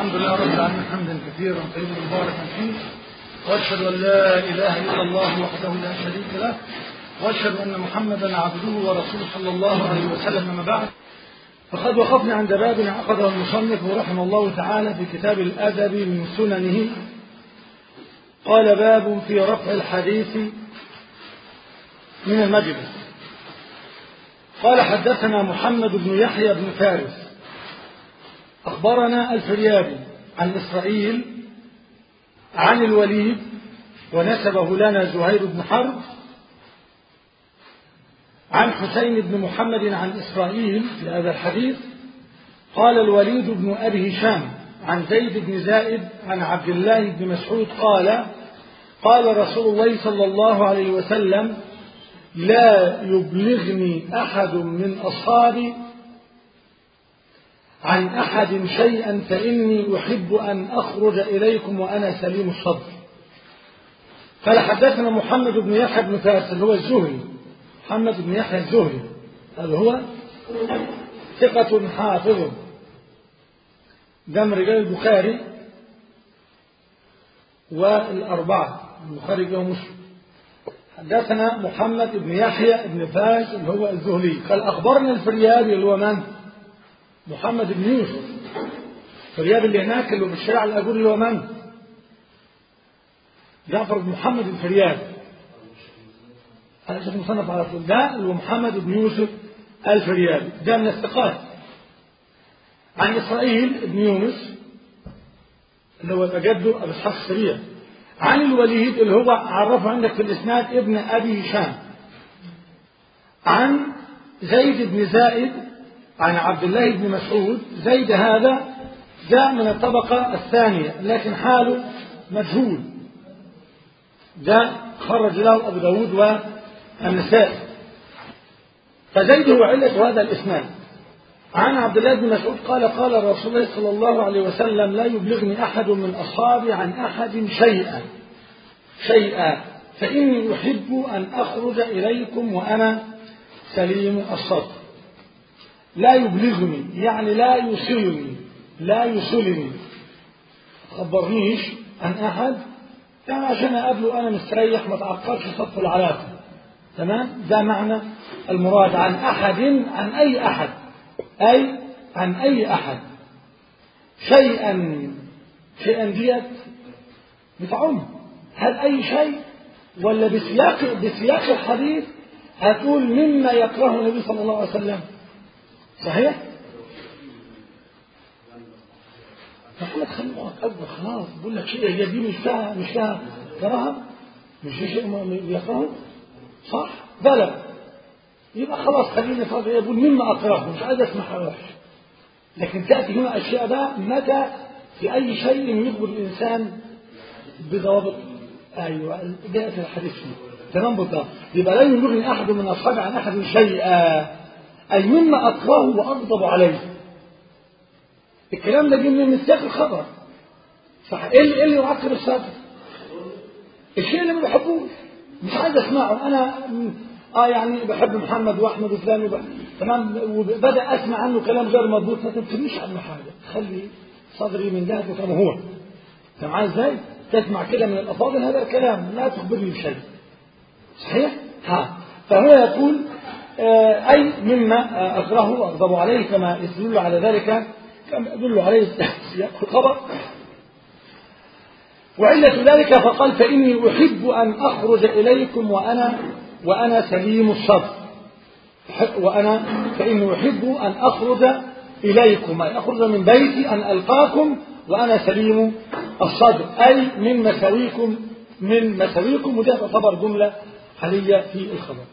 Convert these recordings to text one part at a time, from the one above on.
الحمد لله رب العالمين حمدا كثيرا طيبا مباركا فيه واشهد ان لا اله الا الله وحده لا شريك له واشهد ان محمدا عبده ورسوله صلى الله عليه وسلم اما بعد فقد وقفنا عند باب عقده المصنف رحمه الله تعالى في كتاب الادب من سننه قال باب في رفع الحديث من المجلس قال حدثنا محمد بن يحيى بن فارس أخبرنا الفريابي عن إسرائيل عن الوليد ونسبه لنا زهير بن حرب عن حسين بن محمد عن إسرائيل في هذا الحديث قال الوليد بن أبي هشام عن زيد بن زائد عن عبد الله بن مسعود قال قال رسول الله صلى الله عليه وسلم لا يبلغني أحد من أصحابي عن أحد شيئا فإني أحب أن أخرج إليكم وأنا سليم الصدر قال حدثنا محمد بن يحيى بن فارس اللي هو الزهري محمد بن يحيى الزهري هذا هو ثقة حافظ ده من رجال البخاري والأربعة البخاري جه مسلم حدثنا محمد بن يحيى بن فارس اللي هو الزهري قال أخبرنا الفريابي اللي هو من؟ محمد بن يوسف فرياب اللي هناك اللي بالشارع الأجور اللي هو من؟ جعفر بن محمد الفرياب أنا شوف مصنف على طول ده اللي هو محمد بن يوسف الفريابي ده من الثقات عن إسرائيل بن يونس اللي هو جده أبو إسحاق السريع عن الوليد اللي هو عرفه عندك في الإسناد ابن أبي هشام عن زيد بن زائد عن عبد الله بن مسعود زيد هذا جاء من الطبقة الثانية لكن حاله مجهول ده خرج له أبو داود والنسائي فزيد هو علة هذا الإسناد عن عبد الله بن مسعود قال قال رسول الله صلى الله عليه وسلم لا يبلغني أحد من أصحابي عن أحد شيئا شيئا فإني أحب أن أخرج إليكم وأنا سليم الصدر لا يبلغني يعني لا يوصلني لا يوصلني خبرنيش عن أحد يعني عشان أقابله أنا مستريح ما تعقدش صف العلاقة تمام ده معنى المراد عن أحد عن أي أحد أي عن أي أحد شيئا شيئا ديت بتعم هل أي شيء ولا بسياق بسياق الحديث هتقول مما يكرهه النبي صلى الله عليه وسلم صحيح؟ فقلت خلوه أكبر خلاص بقول لك شيء هي دي مش فيها مش فيها كراهة مش في شيء يكرهه صح؟ بلى يبقى خلاص خليني فاضي يقول مما أكرهه مش عايز أسمع حواش لكن تأتي هنا أشياء بقى متى في أي شيء يخبر الإنسان بضوابط أيوة جاءت الحديث فيه تمام بالضبط يبقى لا يبلغني أحد من أصحابي عن أحد شيئا أي مما أكرهه وأغضب عليه الكلام ده جه من مستاق الخبر صح ايه اللي, إيه اللي يعكر الصدر الشيء اللي ما بحبوش مش عايز اسمعه انا اه يعني بحب محمد واحمد وفلان وب... تمام وبدا اسمع عنه كلام غير مضبوط ما تبتديش عنه حاجه خلي صدري من ذهب كما هو انت معايا ازاي؟ تسمع كده من الافاضل هذا الكلام لا تخبرني بشيء صحيح؟ ها فهو يقول آه اي مما اكرهه واغضب عليه كما يدل على ذلك كما يدل عليه سياق الخبر وعلة ذلك فقال فإني أحب أن أخرج إليكم وأنا وأنا سليم الصدر وأنا فإني أحب أن أخرج إليكم أي أخرج من بيتي أن ألقاكم وأنا سليم الصدر أي من مساويكم من مساويكم وده تعتبر جملة حالية في الخبر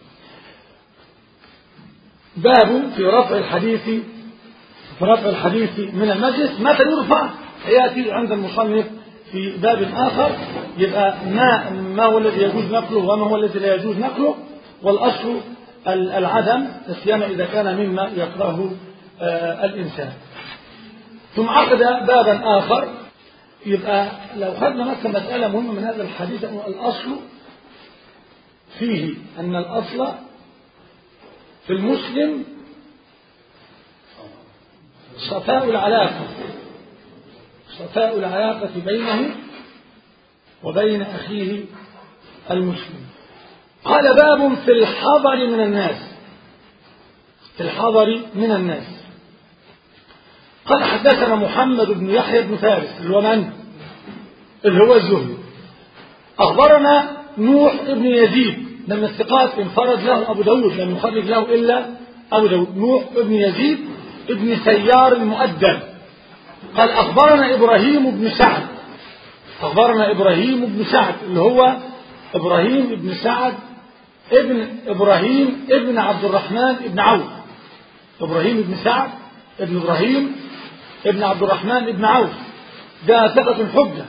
باب في رفع الحديث في رفع الحديث من المجلس متى يرفع يأتي عند المصنف في باب آخر يبقى ما ما هو الذي يجوز نقله وما هو الذي لا يجوز نقله والأصل العدم الصيانة إذا كان مما يكرهه الإنسان ثم عقد بابا آخر يبقى لو خدنا مثلا مسألة مهمة من هذا الحديث أنه الأصل فيه أن الأصل في المسلم صفاء العلاقة صفاء العلاقة بينه وبين أخيه المسلم قال باب في الحضر من الناس في الحضر من الناس قال حدثنا محمد بن يحيى بن فارس اللي هو من؟ اللي هو الزهري أخبرنا نوح بن يزيد من الثقات انفرد له أبو داود لم يخرج له إلا أبو داود نوح بن يزيد ابن سيار المؤدب قال أخبرنا إبراهيم بن سعد أخبرنا إبراهيم بن سعد اللي هو إبراهيم بن سعد ابن إبراهيم ابن عبد الرحمن ابن عوف إبراهيم بن سعد ابن إبراهيم ابن عبد الرحمن ابن عوف ده ثقة حجة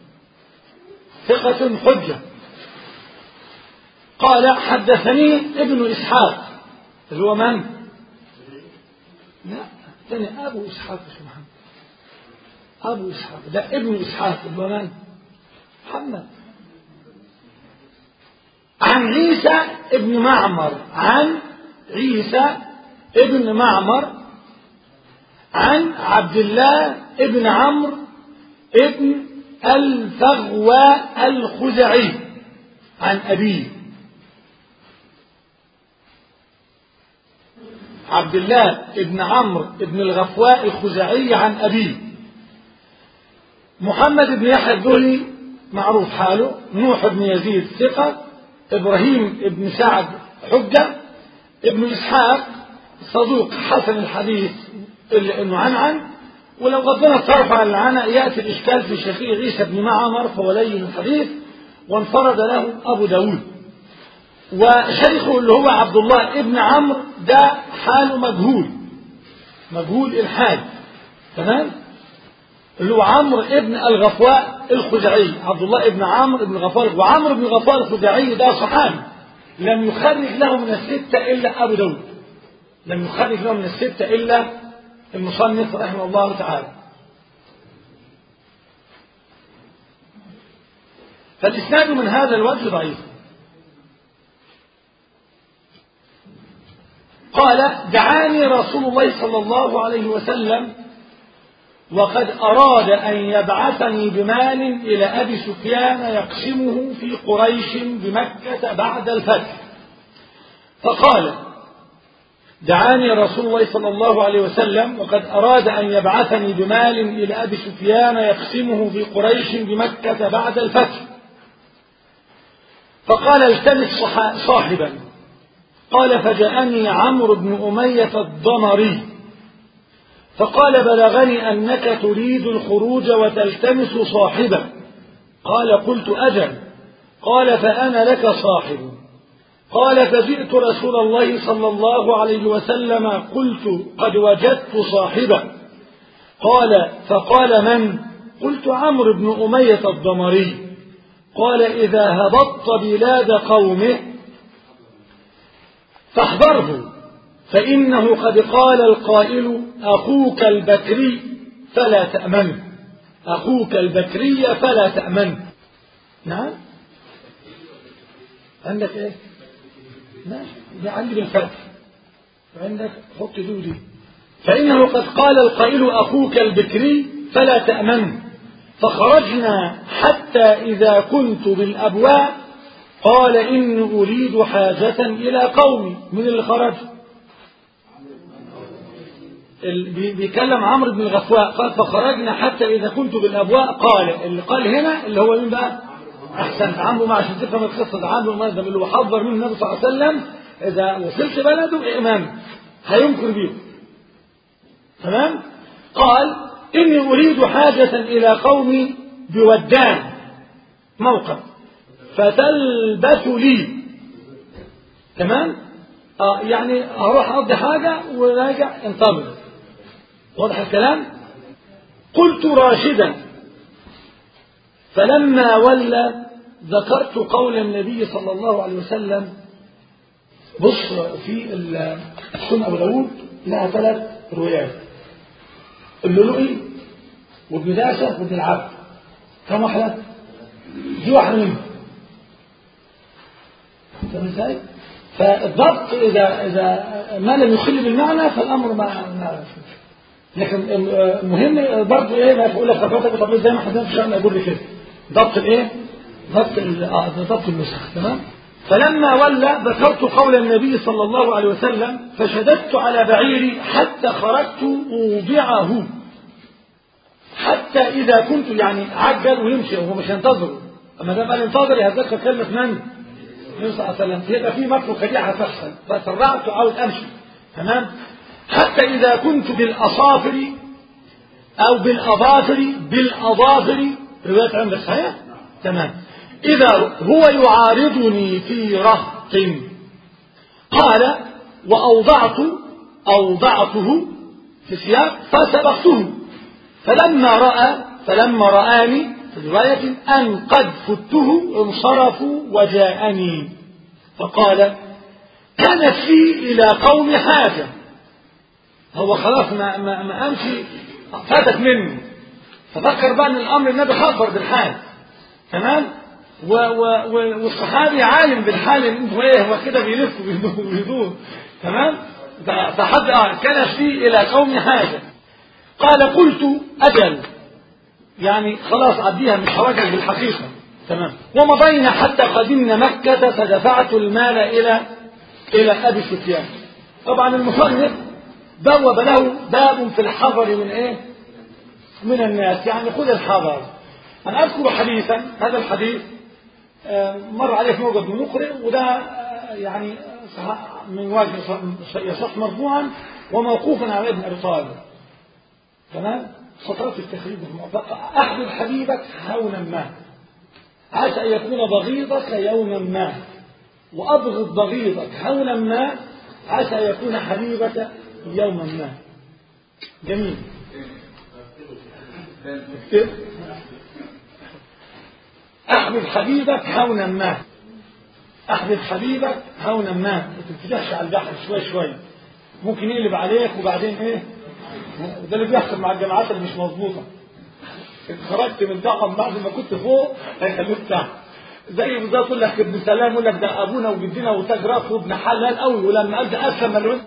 ثقة حجة قال حدثني ابن إسحاق اللي هو من؟ لا ثاني أبو إسحاق يا محمد أبو إسحاق ده ابن إسحاق اللي هو من؟ محمد عن عيسى ابن معمر عن عيسى ابن معمر عن عبد الله ابن عمرو ابن الفغوى الخزعي عن أبيه عبد الله ابن عمرو ابن الغفواء الخزاعي عن أبيه محمد بن يحيى الذهلي معروف حاله نوح بن يزيد ثقة إبراهيم بن سعد حجة ابن إسحاق صدوق حسن الحديث إلا إنه عن عن ولو غضنا الطرف عن العنى يأتي الإشكال في شفيع عيسى بن معمر فهو لين الحديث وانفرد له أبو داود وشيخه اللي هو عبد الله ابن عمرو ده حاله مجهول مجهول الحال تمام اللي هو عمرو ابن الغفواء الخزاعي عبد الله ابن عمرو ابن الغفار وعمرو بن الغفار الخزاعي ده صحابي لم يخرج له من الستة إلا أبو داود لم يخرج له من الستة إلا المصنف رحمه الله تعالى فالإسناد من هذا الوجه ضعيف قال دعاني رسول الله صلى الله عليه وسلم وقد أراد أن يبعثني بمال إلى أبي سفيان يقسمه في قريش بمكة بعد الفتح فقال دعاني رسول الله صلى الله عليه وسلم وقد أراد أن يبعثني بمال إلى أبي سفيان يقسمه في قريش بمكة بعد الفتح فقال التمس صاحبا قال فجاءني عمرو بن أمية الضمري فقال بلغني أنك تريد الخروج وتلتمس صاحبا قال قلت أجل قال فأنا لك صاحب قال فجئت رسول الله صلى الله عليه وسلم قلت قد وجدت صاحبا قال فقال من قلت عمرو بن أمية الضمري قال إذا هبطت بلاد قومه فاحذره فإنه قد قال القائل أخوك البكري فلا تأمنه أخوك البكري فلا تأمنه نعم عندك ايه ماشي ده عندي بالفتح وعندك حط دودي فإنه قد قال القائل أخوك البكري فلا تأمنه فخرجنا حتى إذا كنت بالأبواب قال إني أريد حاجة إلى قومي من اللي خرج بيكلم عمرو بن الغفواء قال فخرجنا حتى إذا كنت بالأبواء قال اللي قال هنا اللي هو مين بقى أحسنت عمرو ما عشان تفهم القصة عمرو المنظم اللي هو حذر منه النبي صلى الله عليه وسلم إذا وصلت بلده إمام هينكر بيه تمام قال إني أريد حاجة إلى قومي بودان موقف فتلبس لي تمام آه يعني هروح أقضي حاجة وراجع انتظر واضح الكلام قلت راشدا فلما ولى ذكرت قول النبي صلى الله عليه وسلم بص في سنة أبو داود لها ثلاث روايات اللؤلؤي وابن داسة وابن العبد كم واحدة؟ دي واحدة منهم فاهم ازاي؟ فالضبط إذا إذا ما لم يخل بالمعنى فالأمر ما ما لكن المهم برضه ايه ما تقول لك خطواتك طب زي ما احنا في شأن اقول كده ضبط الايه ضبط اه ضبط النسخ تمام فلما ولى ذكرت قول النبي صلى الله عليه وسلم فشددت على بعيري حتى خرجت اوضعه حتى اذا كنت يعني عجل ويمشي وهو مش ينتظر اما دام قال انتظر يتذكر كلمه من؟ النبي صلى الله عليه وسلم يبقى في مكر خديعه تحصل فسرعت عاوز امشي تمام حتى اذا كنت بالاصافر او بالاظافر بالاظافر روايه عندك صحيح؟ تمام إذا هو يعارضني في رهط قال وأوضعت أوضعته في سياق فسبقته فلما رأى فلما رآني في رواية أن قد فته انصرفوا وجاءني فقال كانت لي إلى قوم حاجة هو خلاص ما, ما, ما أمشي فاتت منه ففكر بقى أن الأمر النبي خبر بالحال تمام و و و والصحابي عالم بالحال ان هو ايه هو كده بيلف ويدور تمام فحد اه كان في الى قوم حاجه قال قلت اجل يعني خلاص عديها مش هواجه بالحقيقه تمام ومضينا حتى قدمنا مكة فدفعت المال إلى إلى أبي سفيان طبعا المصنف بوب له باب في الحضر من إيه؟ من الناس يعني خذ الحضر أنا أذكر حديثا هذا الحديث مر عليه في موجب من مقرئ وده يعني من وجه يصح مرفوعا وموقوفا على ابن ابي طالب تمام سطرت التخريج احبب حبيبك هونا ما عسى ان يكون بغيضك يوما ما وابغض بغيضك هونا ما عسى ان يكون حبيبك يوما ما جميل احبب حبيبك هونا ما احبب حبيبك هونا ما ما تنفتحش على البحر شوي شوي ممكن يقلب عليك وبعدين ايه ده اللي بيحصل مع الجامعات اللي مش مظبوطه خرجت من دقم بعد ما كنت فوق هيخليك تحت زي بالظبط يقول لك ابن سلام يقول لك ده ابونا وجدنا وتاج راسه وابن حلال قوي ولما قال ده اسلم من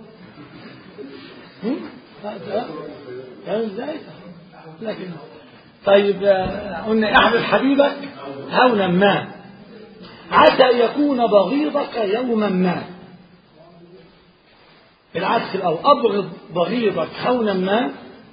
فاهم ازاي؟ لكن طيب قلنا احبب حبيبك هونا ما عسى أن يكون بغيضك يوما ما العكس الأول أبغض بغيضك هونا ما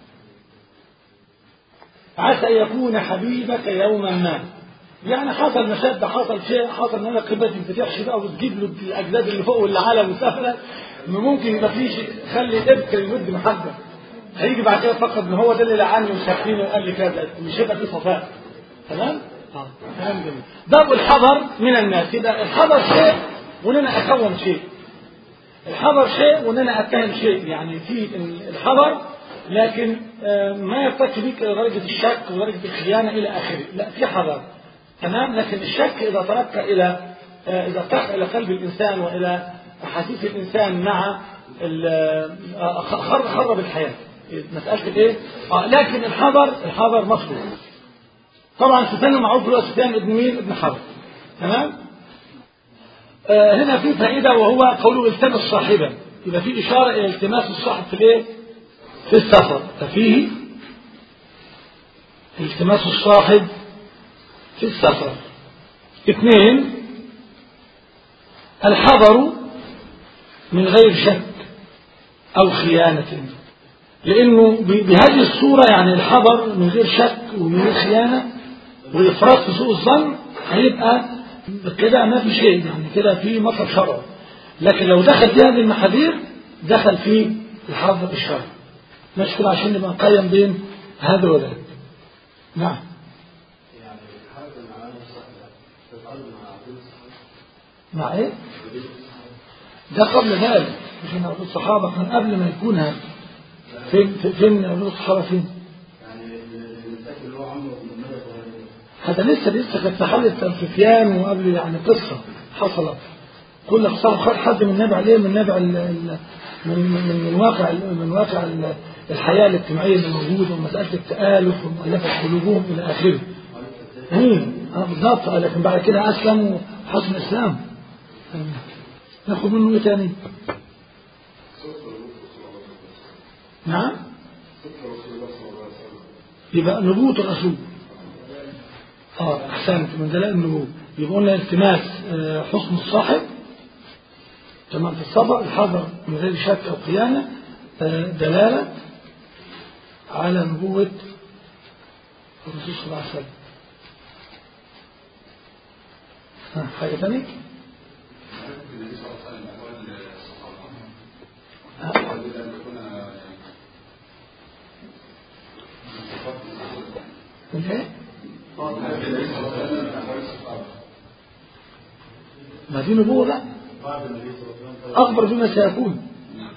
عسى أن يكون حبيبك يوما ما يعني حصل مشد حصل شيء حصل ان انا قبتي ما تفتحش بقى وتجيب له الاجداد اللي فوق واللي على وسفله ممكن يبقى في شيء خلي ابكر يمد محبه هيجي بعد كده فقط ان هو ده اللي لعني وسكينه وقال لي كذا مش هيبقى في صفاء تمام؟ اه كلام جميل باب الحذر من الناس يبقى الحذر شيء وان انا اكون شيء الحذر شيء وان انا اتهم شيء يعني في الحذر لكن ما يرتقي بك الى درجه الشك ودرجه الخيانه الى اخره لا في حذر تمام لكن الشك اذا ترك الى اذا ارتقى الى قلب الانسان والى احاسيس الانسان مع خرب الحياه مساله الايه؟ آه لكن الحذر الحذر مطلوب طبعا سفيان معروف هو سفيان ابن مين؟ ابن حرب تمام؟ آه هنا في فائده وهو قوله التمس صاحبا يبقى في اشاره الى التماس الصاحب في الايه؟ في السفر ففيه التماس الصاحب في السفر اثنين الحذر من غير شك او خيانه لانه بهذه الصوره يعني الحذر من غير شك ومن غير خيانه والافراط في سوء الظن هيبقى كده ما في شيء يعني كده في مطلب شرعي لكن لو دخل في هذه المحاذير دخل في الحظ الشرعي مش كده عشان نبقى نقيم بين هذا وذاك نعم مع ايه ده قبل ذلك مش ان الصحابه كان قبل ما يكون هذا فين فين الصحابه فين هذا لسه لسه كانت في حالة سفيان وقبل يعني قصة حصلت كل صاحب خد حد من النبي عليه من نبع ال من من من واقع من واقع الحياة الاجتماعية اللي موجودة ومسألة التآلف ومؤلفة قلوبهم إلى آخره. ايه اه بالظبط لكن بعد كده أسلم وحسن إسلام. ناخد منه إيه تاني؟ نعم؟ يبقى نبوة الرسول اه احسنت من دلائل النبوة يبقى قلنا التماس آه، حسن الصاحب تمام في الصبر الحذر من غير شك او خيانة آه، دلالة على نبوة الرسول صلى الله عليه وسلم ها، حاجة ثانية؟ من ايه؟ ما دي نبوة بقى أخبر بما سيكون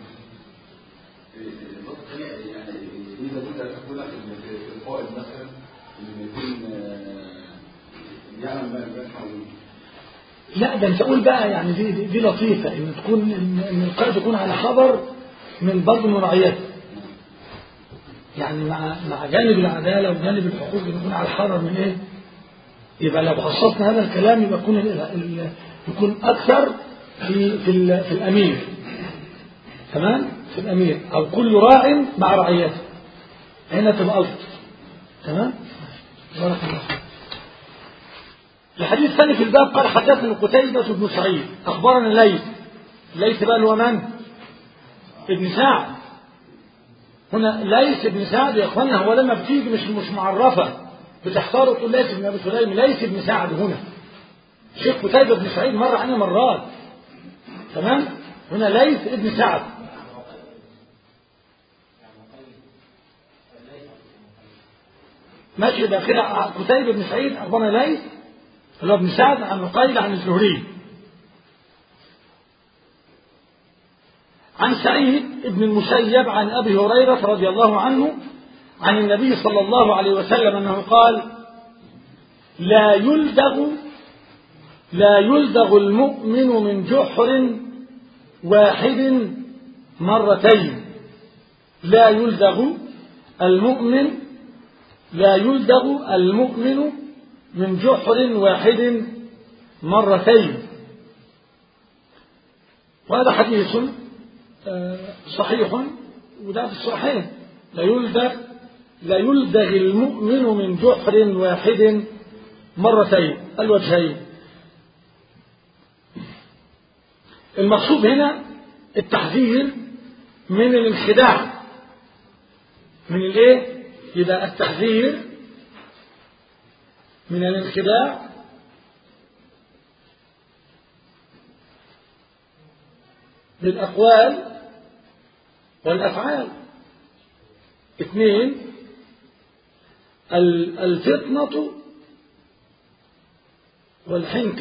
النقطة الثانية يعني إذا كنت تقول إن في القائد مثلا إن يكون آه، يعلم ما يفعل لا ده انت قول بقى يعني دي, دي, دي لطيفة ان تكون ان, إن القائد يكون على خبر من برضه من رعيته يعني مع مع جانب العدالة وجانب الحقوق يكون على خبر من ايه يبقى لو خصصنا هذا الكلام يبقى يكون ال- ال- يكون اكثر في في, ال- في الامير تمام في الامير او كل راع مع رعيته هنا تبقى الطف تمام بارك الله فيك الحديث الثاني في الباب قال حدثنا قتيبة بن سعيد أخبرنا ليث ليث بقى اللي هو من؟ ابن سعد هنا ليث بن سعد يا اخوانا هو لما بتيجي مش مش معرفة بتختاروا تقول ليث بن ابي سليم ليث بن سعد هنا شيخ قتيبة بن سعيد مر علينا مرات تمام؟ هنا ليث بن سعد ماشي يبقى كده قتيبة بن سعيد أخبرنا ليث اللي هو ابن سعد عن نقيل عن الزهري عن سعيد بن المسيب عن أبي هريرة رضي الله عنه عن النبي صلى الله عليه وسلم أنه قال لا يلدغ لا يلدغ المؤمن من جحر واحد مرتين لا يلدغ المؤمن لا يلدغ المؤمن من جحر واحد مرتين وهذا حديث آه، صحيح وده في الصحيح لا يلدغ لا يلدغ المؤمن من جحر واحد مرتين الوجهين المقصود هنا التحذير من الانخداع من الايه يبقى التحذير من الانخداع بالأقوال والأفعال اثنين ال- الفطنة والحنكة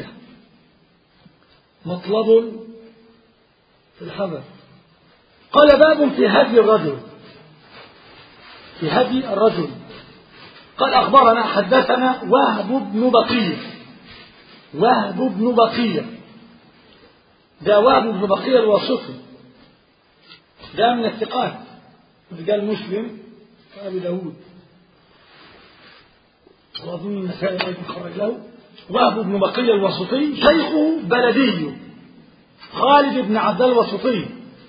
مطلب في الحذر قال باب في هدي الرجل في هدي الرجل قال أخبرنا حدثنا وهب بن بقية وهب بن بقية ده وهب بن بقية الواسطي ده من الثقات رجال مسلم وأبي داود وأظن النسائي أيضا خرج له وهب بن بقية الواسطي شيخه بلدي خالد بن عبد الله الواسطي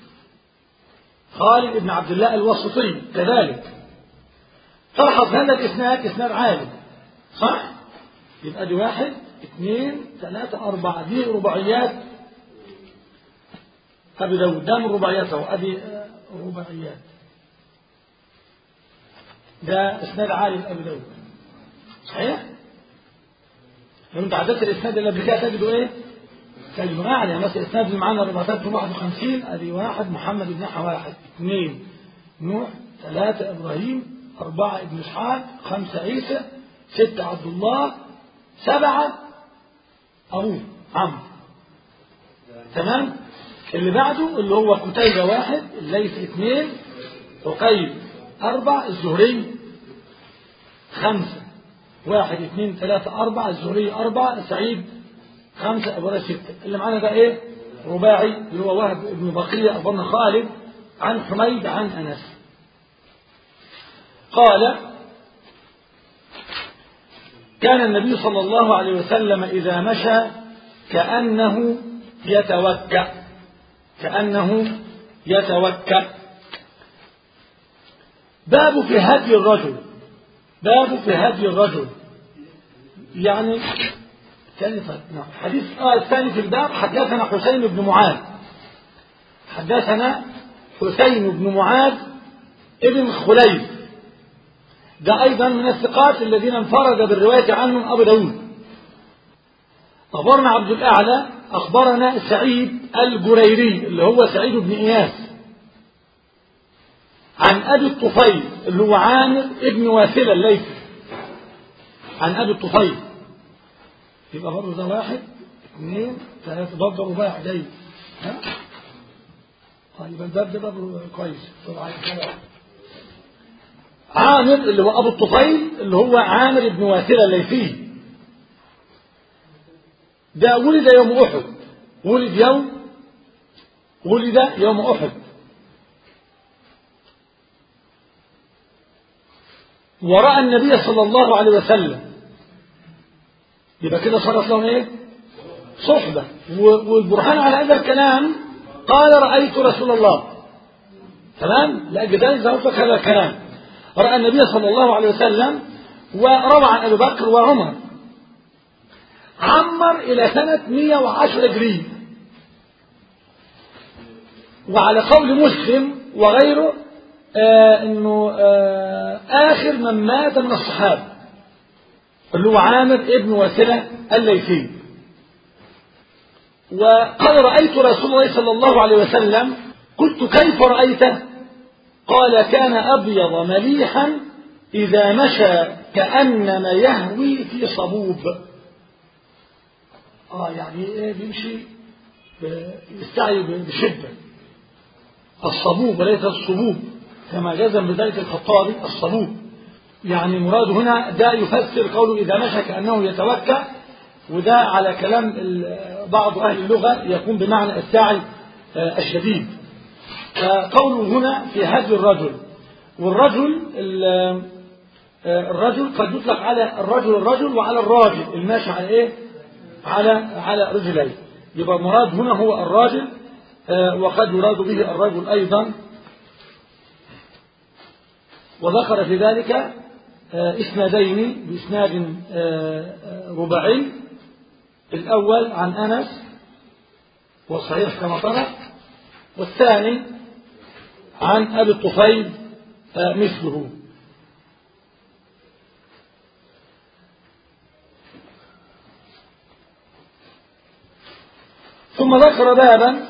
خالد بن عبد الله الواسطي كذلك تلحظ هذا الإسناد إسناد عالي صح؟ يبقى دي واحد اثنين ثلاثة أربعة دي رباعيات أبي داود ده من رباعياته أبي آه، رباعيات ده إسناد عالي لأبي داود صحيح؟ لو أنت عددت الإسناد اللي قبل كده تجده إيه؟ تجده أعلى مثلا الإسناد اللي معانا 451 أدي واحد محمد بن يحيى واحد اثنين نوح ثلاثة إبراهيم أربعة ابن إسحاق خمسة عيسى ستة عبد الله سبعة أبوه عمرو تمام اللي بعده اللي هو قتيبة واحد الليث اثنين عقيل أربع الزهري خمسة واحد اثنين ثلاثة أربعة الزهري أربعة سعيد خمسة أبو هريرة ستة اللي معانا ده إيه رباعي اللي هو وهب بن بقية أخبرنا خالد عن حميد عن أنس قال كان النبي صلى الله عليه وسلم إذا مشى كأنه يتوكأ كأنه يتوكأ باب في هدي الرجل باب في هدي الرجل يعني ثاني نعم حديث آه الثاني في الباب حدثنا حسين بن معاذ حدثنا حسين بن معاذ ابن خليل ده أيضا من الثقات الذين انفرد بالرواية عنهم أبو داود أخبرنا عبد الأعلى أخبرنا سعيد الجريري اللي هو سعيد بن إياس عن أبي الطفيل اللي هو عامر ابن واسلة الليثي عن أبي الطفيل يبقى برضه ده واحد اثنين ثلاثة برضه رباع جيد ها؟ طيب الباب ده برضه كويس طبعا عامر اللي هو أبو الطفيل اللي هو عامر بن واسلة الليثي ده ولد يوم أحد ولد يوم ولد يوم أحد ورأى النبي صلى الله عليه وسلم يبقى كده صارت لهم ايه صحبة والبرهان على هذا الكلام قال رأيت رسول الله تمام لأجل ذلك ذكرت هذا الكلام رأى النبي صلى الله عليه وسلم وروى عن أبي بكر وعمر عمر إلى سنة 110 هجرية وعلى قول مسلم وغيره آه انه آه اخر من مات من الصحابه اللي هو عامر ابن واسلة الليثي وقال رأيت رسول الله صلى الله عليه وسلم قلت كيف رأيته قال كان أبيض مليحا إذا مشى كأنما يهوي في صبوب آه يعني إيه بيمشي يستعي بشدة الصبوب وليس الصبوب كما جزم بذلك الخطابي الصبوب يعني مراد هنا ده يفسر قوله إذا مشى كأنه يتوكى وده على كلام بعض أهل اللغة يكون بمعنى السعي الشديد فقوله هنا في هدي الرجل والرجل الرجل قد يطلق على الرجل الرجل وعلى الراجل الماشي على ايه على على رجلين يبقى المراد هنا هو الراجل وقد يراد به الرجل أيضا وذكر في ذلك إسنادين بإسناد رباعي الأول عن أنس وصحيح كما ترى والثاني عن أبي الطفيل مثله ثم ذكر بابا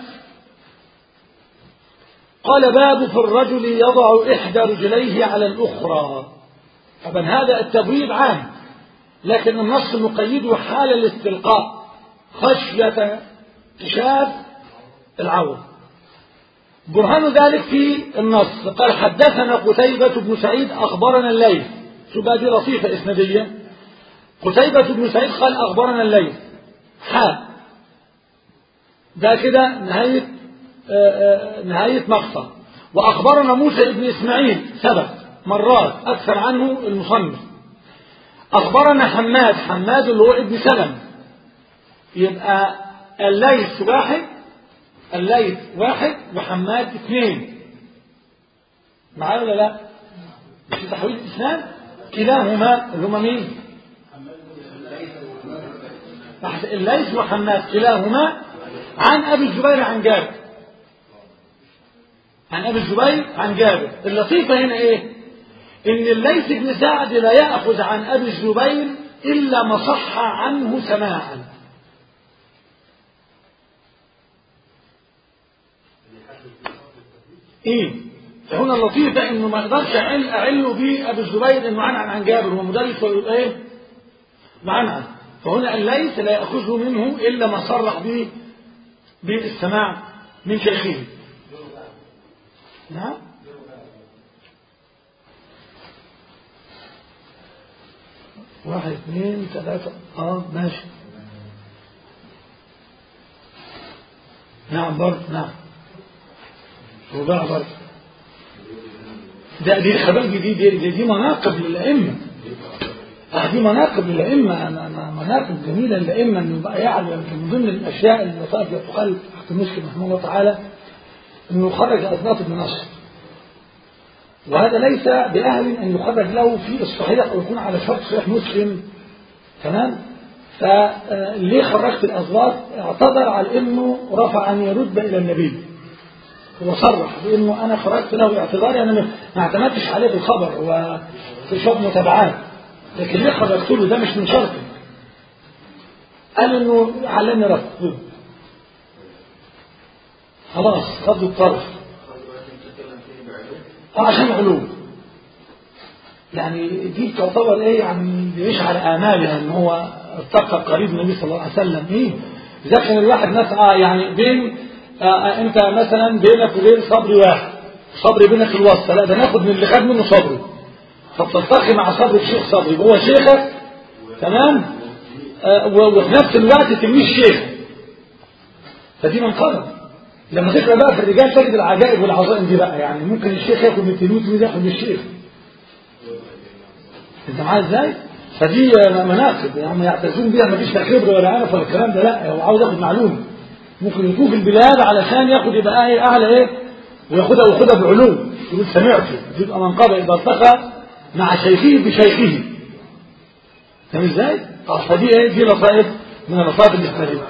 قال باب في الرجل يضع إحدى رجليه على الأخرى طبعا هذا التبويب عام لكن النص مقيده حال الاستلقاء خشية اكتشاف العورة برهان ذلك في النص قال حدثنا قتيبة بن سعيد أخبرنا الليل شو بقى دي لطيفة إسنادية قتيبة بن سعيد قال أخبرنا الليل حال ده كده نهاية آآ آآ نهاية مقطع وأخبرنا موسى بن إسماعيل سبق مرات أكثر عنه المصنف أخبرنا حماد حماد اللي هو ابن سلم يبقى الليث واحد الليث واحد وحماد اثنين معايا ولا لا؟ مش تحويل الإسناد كلاهما اللي هما مين؟ الليث وحماد كلاهما عن أبي الزبير عن جابر عن أبي الزبير عن جابر اللطيفة هنا إيه إن الليث بن سعد لا يأخذ عن أبي الزبير إلا ما صح عنه سماعا إيه فهنا اللطيفة إنه ما أقدرش أعل أعله بأبي الزبير إنه عن عن عن جابر هو مدرس ويبقى إيه معنعن فهنا الليث لا يأخذه منه إلا ما صرح به بالسماع من شيخه نعم واحد اثنين ثلاثة اه ماشي نعم برضه نعم رباع برضه ده دي خبال دي دي, دي, دي مناقب للأئمة آه دي مناقب للأئمة مناقب جميلة للأئمة إنه بقى يعلم من ضمن الأشياء اللي وصلت تقال تحت المسلم رحمه الله تعالى إنه خرج أصناف ابن نصر وهذا ليس بأهل أن يخرج له في الصحيح أو يكون على شرط صحيح مسلم تمام فليه خرجت الأزواج اعتذر على أنه رفع أن يرد إلى النبي هو صرح بأنه أنا خرجت له اعتذاري أنا ما اعتمدتش عليه بالخبر وفي شرط متابعات لكن ليه خرجت له ده مش من شرطه قال انه علمني رفض خلاص خد الطرف اه عشان علوم يعني دي تعتبر ايه يعني بيشعر امالها ان هو ارتقى قريب من النبي صلى الله عليه وسلم ايه اذا كان الواحد مثلا يعني بين آه انت مثلا بينك وبين صبري واحد صبري بينك الوسط لا ده ناخد من اللي خد منه صبري فبتلتقي مع صبري الشيخ صبري هو شيخك تمام آه وفي نفس الوقت تلميذ شيخ فدي منقبه لما تقرا بقى في الرجال تجد العجائب والعظائم دي بقى يعني ممكن الشيخ ياخد من التلميذ والتلميذ ياخد من الشيخ انت معايا ازاي؟ فدي مناقب يعني يعتزون بيها مفيش لا خبره ولا عرف ولا الكلام ده لا هو عاوز ياخد معلومه ممكن يطوف البلاد علشان ياخد يبقى ايه اعلى ايه وياخدها وياخدها بعلوم يقول سمعته تبقى منقبه اذا التقى مع شيخه بشيخه فاهم ازاي؟ فدي ايه دي لطائف من اللطائف الاجتماعيه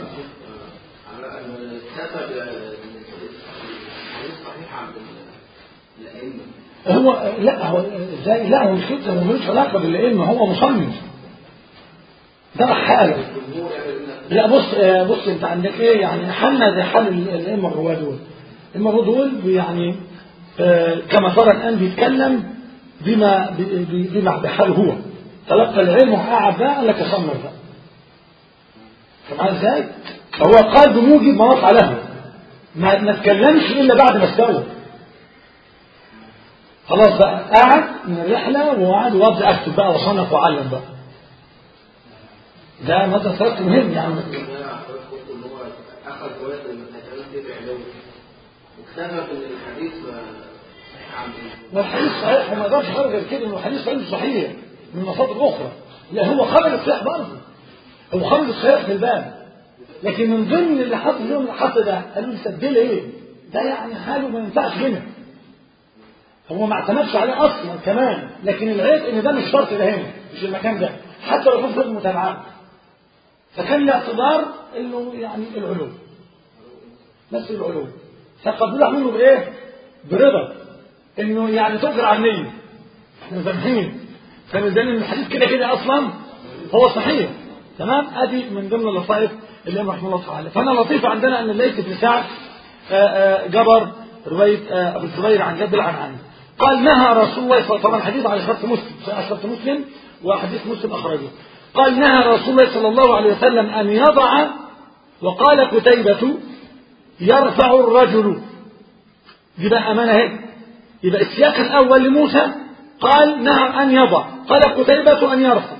هو لا هو ازاي لا هو مش كده هو ملوش علاقه بالعلم هو مصنف ده حاله لا بص بص انت عندك ايه يعني حالنا زي حال الائمه الرواه دول الائمه دول يعني كما ترى الان بيتكلم بما بما بحاله هو تلقى العلم وقعد بقى قال لك اصنف بقى فاهم ازاي؟ هو قال بموجب ما وقع له ما ما اتكلمش الا بعد ما استوى خلاص بقى قعد من الرحلة وقعد وابدا اكتب بقى وصنف وعلم بقى ده مثلا فرق مهم يعني اخذ روايه المتكلم في بعلوه واكتفى بالحديث صحيح عن والحديث صحيح وما قدرش حاجه غير كده انه الحديث صحيح صحيح من مصادر اخرى لا هو خبر الصحيح برضه هو خبر الصحيح في الباب لكن من ضمن اللي حط لهم اللي حط ده قالوا لي سجل ايه ده يعني حاله ما ينفعش هنا هو ما اعتمدش عليه اصلا كمان لكن العيب ان ده مش شرط ده هنا مش المكان ده حتى لو كان في المتابعات فكان الاعتبار انه يعني العلوم بس العلوم فقبلوها منه بايه؟ برضا انه يعني تؤجر على النية احنا سامحين فنزل ان الحديث كده كده اصلا هو صحيح تمام ادي من ضمن اللطائف اللي رحمه الله تعالى فانا لطيف عندنا ان الليث بن سعد جبر روايه ابو الزبير عن جد عن عنه قال نهى رسول الله صلى الله عليه وسلم حديث على شرط مسلم على شرط مسلم وحديث مسلم اخرجه قال نهى رسول الله صلى الله عليه وسلم ان يضع وقال كتيبة يرفع الرجل دي بقى امانه هيك يبقى السياق الاول لموسى قال نهى ان يضع قال قتيبة ان يرفع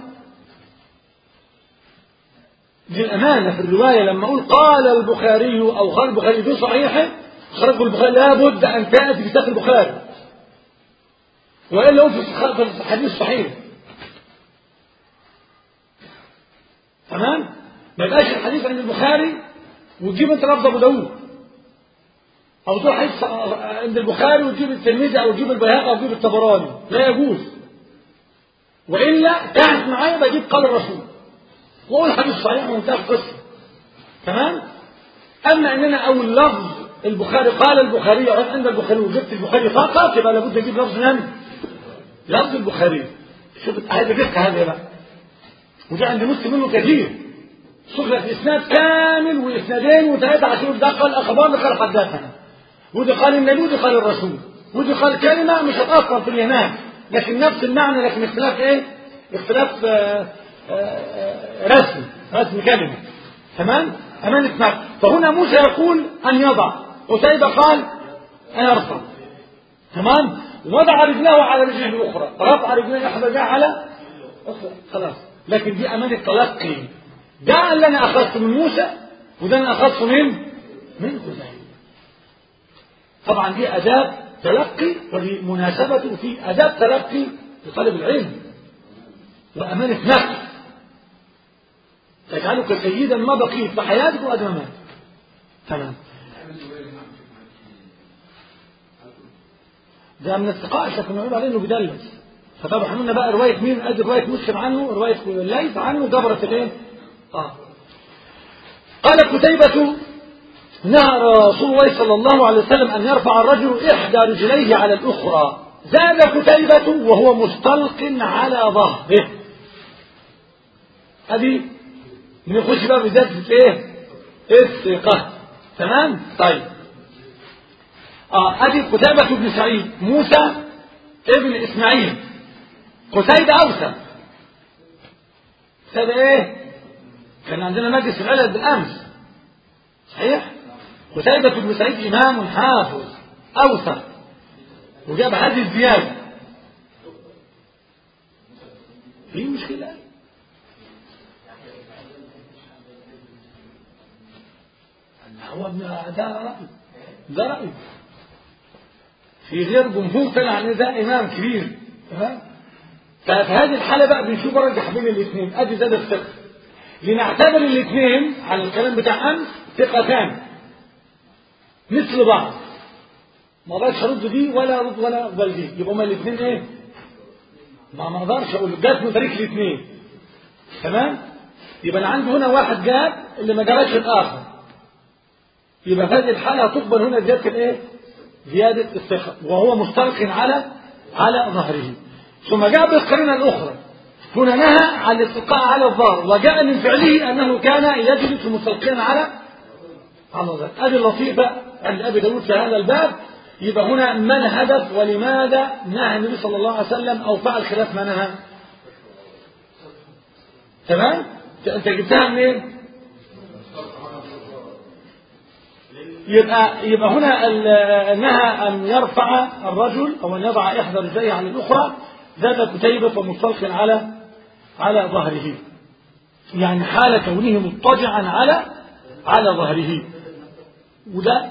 دي الامانه في الروايه لما اقول قال البخاري او قال البخاري في صحيحه خرج البخاري لابد ان تاتي في سياق البخاري والا هو في الحديث صحيح تمام ما يبقاش الحديث عند البخاري وتجيب انت لفظ ابو داوود او تروح حديث عند البخاري وتجيب الترمذي او تجيب البيهقي او تجيب الطبراني لا يجوز والا تعرف معايا بجيب قال الرسول واقول حديث صحيح وانتهى القصه تمام اما ان انا اول لفظ البخاري قال البخاري عند البخاري وجبت البخاري فقط يبقى لابد اجيب لفظ من لفظ البخاري شوف هذا فقه هذا بقى وده عند مسلم منه كثير شوف لك اسناد كامل واسنادين وثلاثه عشان ده قال اخبار ده قال حدثنا ودي قال النبي ودي قال الرسول ودي قال كلمه مش هتاثر في اليمام لكن نفس المعنى لكن اختلاف ايه؟ اختلاف آآ آآ رسم رسم كلمه تمام؟ امانه نقل فهنا موسى يقول ان يضع قتيبة قال أن يرفع تمام وضع رجله على رجله الأخرى رفع رجله إحدى على أخرى خلاص لكن دي أمانة تلقي ده اللي أنا أخذته من موسى وده أنا أخذته من من خزيمة طبعا دي أداب تلقي ودي مناسبة في أداب تلقي لطالب العلم وأمانة نقل تجعلك سيدا ما بقيت في حياتك وأدام مات تمام ده من الثقائل لكن نقول عليه انه بيدلس فطبعا احنا قلنا بقى روايه مين ادي روايه مسلم عنه روايه الليث عنه جبرت الايه اه قال قتيبة نهى رسول الله صلى الله عليه وسلم أن يرفع الرجل إحدى رجليه على الأخرى زاد قتيبة وهو مستلق على ظهره هذه نخش بقى في ذات الايه الثقة تمام طيب اه ادي قتيبة بن سعيد موسى ابن اسماعيل قتيبة اوسى هذا ايه كان عندنا مجلس العلل بالامس صحيح قتيبة بن سعيد امام حافظ اوسى وجاب هذه الزيادة في مشكلة هو ابن ده رأي ده رأي في غير جمهور طلع ان ده امام كبير تمام ففي هذه الحالة بقى بنشوف برجح بين الاثنين ادي زاد الثقة لنعتبر الاثنين على الكلام بتاع امس ثقتان مثل بعض ما بقاش ارد دي ولا ارد ولا اقبل دي يبقى هما الاثنين ايه ما ما اقدرش اقول جت من طريق الاثنين تمام يبقى انا عندي هنا واحد جاب اللي ما جابش الاخر يبقى في هذه الحاله تقبل هنا زياده الايه زياده الثقه وهو مستلق على على ظهره ثم جاء بالقرينه الاخرى هنا نهى عن الاستلقاء على الظهر وجاء من فعله انه كان يجلس مستلقيا على على ظهر ادي اللطيفه عند ابي داود في هذا الباب يبقى هنا ما الهدف ولماذا نهى النبي صلى الله عليه وسلم او فعل خلاف ما نهى تمام انت جبتها منين يبقى يبقى هنا نهى ان يرفع الرجل او ان يضع احدى رجليه على الاخرى ذات كتيبة ومستلق على على ظهره يعني حال كونه مضطجعا على على ظهره وده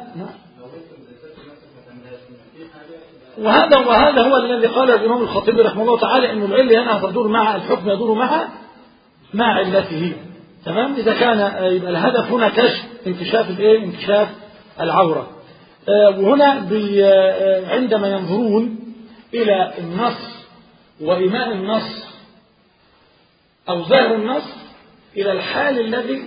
وهذا وهذا هو الذي قال الإمام الخطيب رحمه الله تعالى أن العلة هنا تدور مع الحكم يدور مع مع علته تمام إذا كان يبقى الهدف هنا كشف انكشاف الايه انكشاف العورة وهنا عندما ينظرون إلى النص وإيماء النص أو ظاهر النص إلى الحال الذي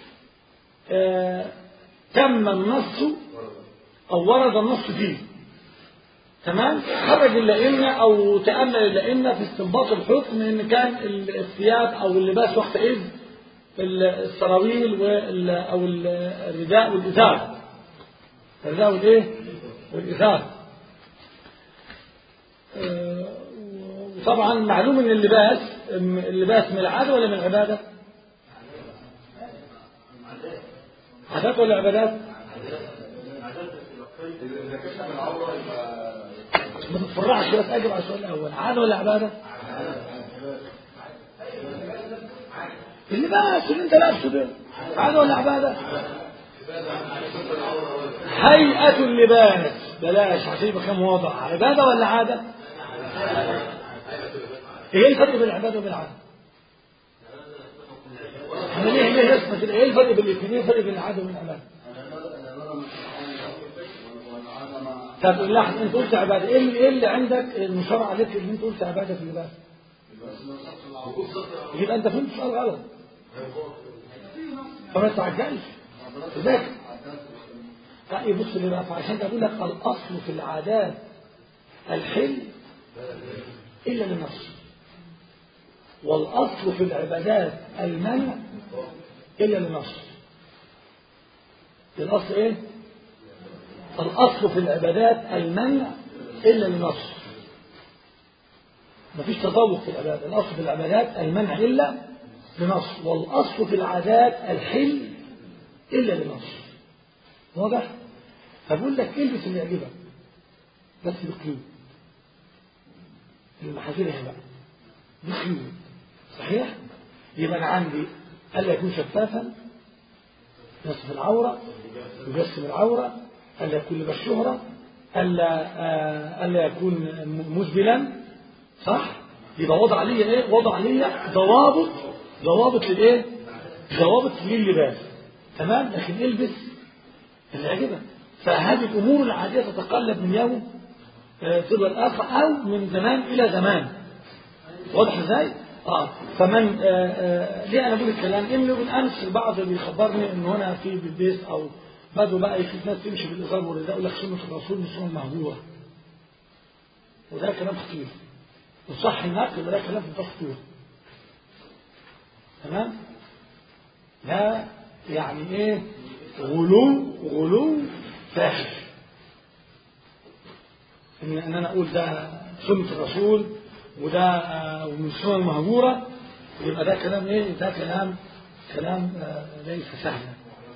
تم النص أو ورد النص فيه تمام خرج الائمه او تامل الائمه في استنباط الحكم ان كان الثياب او اللباس وقتئذ السراويل وال او الرداء والازار الرداء والايه والازار وطبعا معلوم ان اللباس اللباس من العاده ولا من العباده عادات ولا عبادات إذا كشف العورة يبقى ما تتفرعش بس اجب على السؤال الاول عاده ولا عباده اللباس اللي انت لابسه ده عاده ولا عباده هيئه اللباس بلاش عشان يبقى كم وضع عباده ولا عاده ايه الفرق بين العباده وبين العاده احنا ليه ليه اسمه كده ايه الفرق بين الاثنين ايه الفرق بين العاده وبين العباده طب لحظة انت قلت عبادة ايه اللي, إيه اللي عندك المشرع عليك اللي انت قلت عبادة في اللباس يبقى انت فهمت السؤال غلط فما تعجلش ذاك رأي بص اللي بقى فعشان كده بقول لك الأصل في العادات الحل إلا للنص والأصل في العبادات المنع إلا للنص الأصل إيه؟ الأصل في العبادات المنع إلا للنص مفيش تطوق في العبادات الأصل في العبادات المنع إلا لنص والأصل في العادات الحل إلا لنص واضح؟ فبقول لك البس اللي يعجبك بس بقيود المحاذير بقى بقيود صحيح؟ يبقى أنا عندي ألا يكون شفافا يصف العورة يجسم العورة ألا يكون لباس شهرة ألا آه ألا يكون مسبلا صح يبقى وضع لي ايه وضع لي ضوابط ضوابط للايه ضوابط لللباس تمام لكن البس اللي يعجبك فهذه الامور العاديه تتقلب من يوم آه، تلو الآخر أو من زمان إلى زمان واضح ازاي؟ اه فمن آه آه ليه انا بقول الكلام؟ انه بالامس البعض بيخبرني ان هنا في بالبيت او بدوا بقى في ناس تمشي بالازار والرداء يقول لك سنه الرسول من سنه مهجوره. وده كلام خطير. وصح النقل وده كلام في خطير. تمام؟ ده يعني ايه؟ غلو غلو فاحش. ان ان انا اقول ده سنه الرسول وده آه، ومن السنن المهجوره يبقى ده كلام ايه؟ ده كلام كلام آه، ليس سهلا.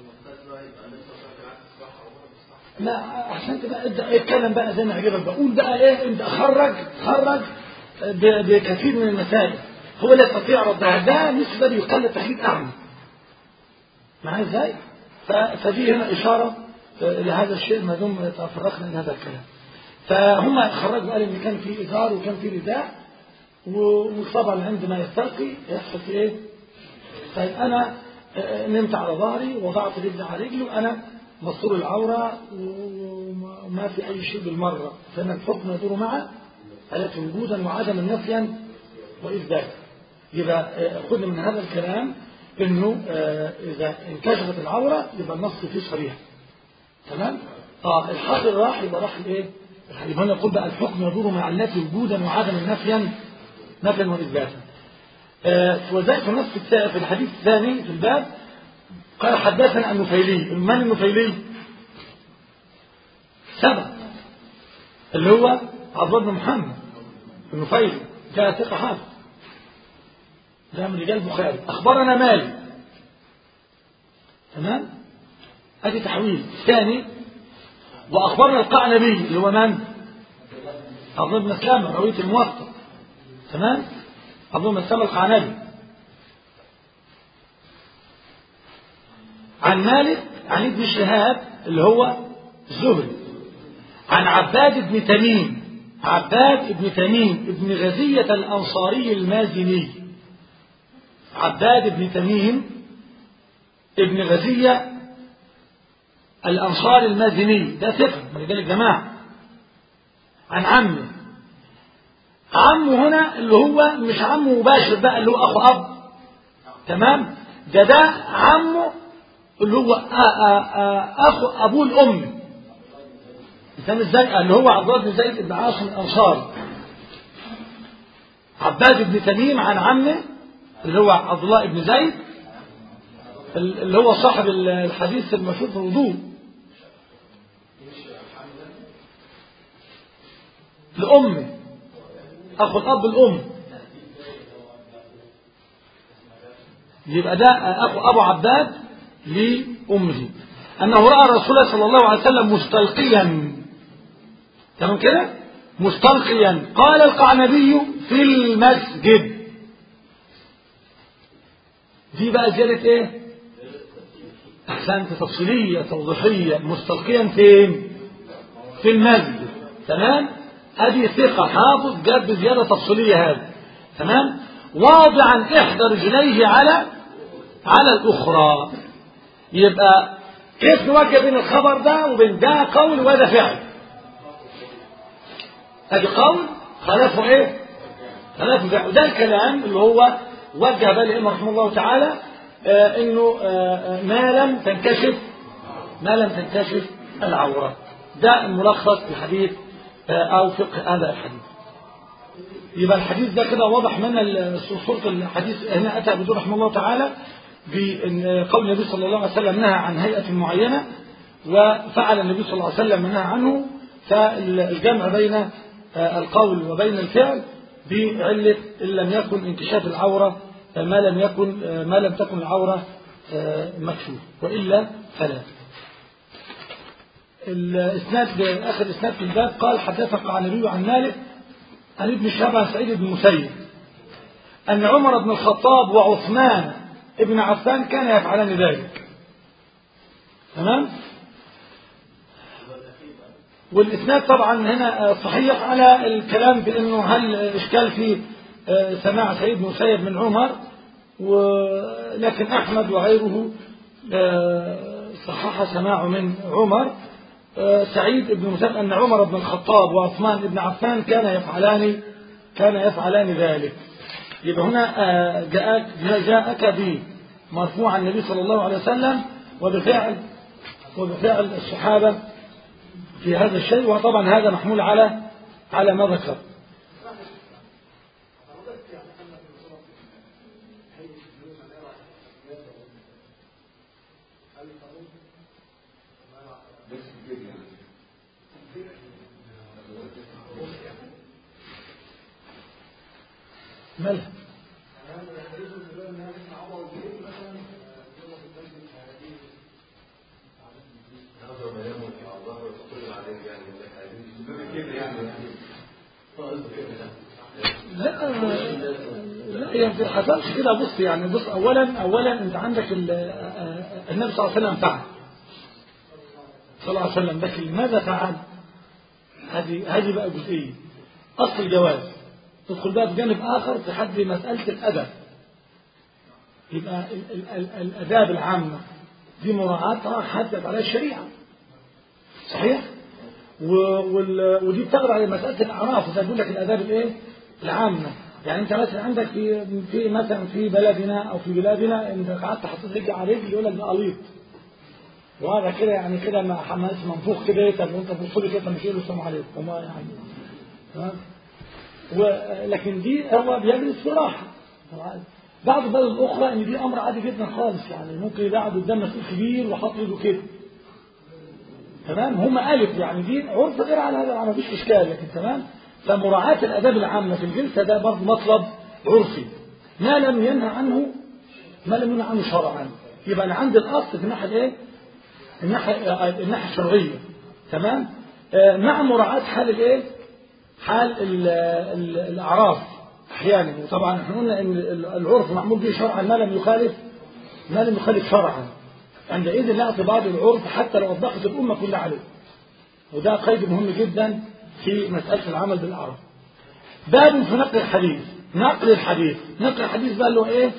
لا عشان كده ابدا اتكلم بقى زي ما عجبك بقول بقى ايه انت خرج خرج ب- بكثير من المسائل هو لا يستطيع ردها ده نسبه يقلد تحديد اعمى معايا ازاي؟ ف- فدي هنا اشاره آه، لهذا الشيء ما دام تفرقنا لهذا الكلام. فهم خرجوا قال ان كان في ازار وكان في رداء و- وطبعا عندما يستلقي يحصل في ايه؟ طيب انا آه، نمت على ظهري وضعت رجلي على رجلي وانا مستور العوره وما في اي شيء بالمره فان الحكم يدور معه التي وجودا وعدما نفيا واثباتا يبقى آه، خذ من هذا الكلام انه آه، اذا انكشفت العوره يبقى النص فيه صريح تمام اه الحاضر راح يبقى راح الايه يبقى هنا نقول بقى الحكم يدور مع التي وجودا وعدما نفيا نفيا واثباتا آه وذلك في النص التا- في الحديث الثاني في الباب قال حدثنا النفيلي من النفيلي سبع اللي هو عبد الله بن محمد النفيلي ده ثقة حافظ ده من رجال البخاري أخبرنا مالك تمام ادي تحويل ثاني واخبرنا القعنبي اللي هو من عبد الله بن سلامه راويه الموطأ تمام عبد الله بن سلامه القعنبي عن مالك عن ابن شهاب اللي هو الزهري عن عباد بن تميم عباد بن تميم ابن غزية الأنصاري المازني عباد بن تميم ابن غزية الأنصار المازني ده ثقة من رجال الجماعة عن عمه عمه هنا اللي هو مش عمه مباشر بقى اللي هو أخو أب تمام ده ده عمه اللي هو آ آ آ أخو أبوه الأم فاهم ازاي؟ اللي هو عبد الله بن زيد بن عاصم الأنصاري عباد بن تميم عن عمه اللي هو عبد الله بن زيد اللي هو صاحب الحديث المشهور في الوضوء لأمه أخو الأب الأم يبقى ده أخو أبو عباد لأمه أنه رأى رسول الله صلى الله عليه وسلم مستلقيا تمام كده مستلقيا قال القعنبي في المسجد دي بقى زيادة ايه احسنت تفصيلية توضيحية مستلقيا فين في المسجد تمام ادي ثقة حافظ جاب بزيادة تفصيلية هذا تمام واضعا احدى رجليه على على الاخرى يبقى كيف نوجه بين الخبر ده وبين ده قول وده فعل ادي قول خلافه ايه خلافه فعل وده الكلام اللي هو وجه بقى الامام رحمه الله تعالى آه انه آه ما لم تنكشف ما لم تنكشف العورة ده الملخص في حديث آه او فقه هذا الحديث يبقى الحديث ده كده واضح من صورة الحديث هنا أتى بدون رحمه الله تعالى بأن قول النبي صلى الله عليه وسلم نهى عن هيئة معينة وفعل النبي صلى الله عليه وسلم نهى عنه فالجمع بين القول وبين الفعل بعلة إن لم يكن انكشاف العورة ما لم يكن ما لم تكن العورة مكشوف وإلا فلا الإسناد آخر إسناد في الباب قال حدثك عن النبي عن مالك عن ابن شهاب عن سعيد بن المسيب أن عمر بن الخطاب وعثمان ابن عفان كان يفعلان ذلك تمام والإسناد طبعا هنا صحيح على الكلام بأنه هل إشكال في سماع سعيد بن مسيب من عمر ولكن أحمد وغيره صحح سماعه من عمر آه، سعيد بن مسلم أن عمر بن الخطاب وعثمان بن عفان كان يفعلان كان يفعلان ذلك يبقى هنا آه، جاءك جاءك به مرفوع النبي صلى الله عليه وسلم وبفعل وبفعل الصحابة في هذا الشيء وطبعا هذا محمول على على ما ذكر بس كده يعني مالها كده يعني لا لا هي ما حصلش كده بص يعني بص اولا اولا انت عندك ال- آه، النبي صلى الله عليه وسلم فعل صلى الله عليه وسلم لكن ماذا فعل؟ هذه هذه بقى جزئيه اصل الجواز تدخل بقى في جانب اخر في حد مساله الادب يبقى ال- ال- ال- الاداب العامه دي مراعاتها حدد عليها الشريعه صحيح؟ و- وال- ودي بتغرى على مسألة الأعراف زي بيقول لك الآداب الإيه؟ العامة يعني أنت مثلا عندك في في مثلا في بلدنا أو في بلادنا أنت قعدت حطيت رجل على رجل يقول لك ده قليط وهذا كده يعني كده ما حماس منفوخ كده إيه؟ طب وأنت بتبص لي كده مش يقول السلام عليكم وما يعني تمام ولكن دي هو بيجلس في راحة بعض البلد الأخرى إن دي أمر عادي جدا خالص يعني ممكن يقعد قدام مسؤول كبير وحاط ايده كده تمام هم ألف يعني دي عرف غير على هذا ما فيش إشكال لكن تمام فمراعاة الآداب العامة في الجلسة ده برضه مطلب عرفي ما لم ينهى عنه ما لم ينهى عنه شرعا يبقى أنا عندي الأصل في الناحية الإيه؟ الناحية آه، الناحية الشرعية تمام آه، مع مراعاة حال الإيه؟ حال ال- ال- الأعراف أحيانا وطبعا احنا قلنا إن العرف معمول به شرعا ما لم يخالف ما لم يخالف شرعا عندئذ لا اعتبار للعرف حتى لو وضحت الأمة كلها عليه وده قيد مهم جدا في مسألة العمل بالأعراف باب في نقل الحديث نقل الحديث نقل الحديث بقى اللي هو ايه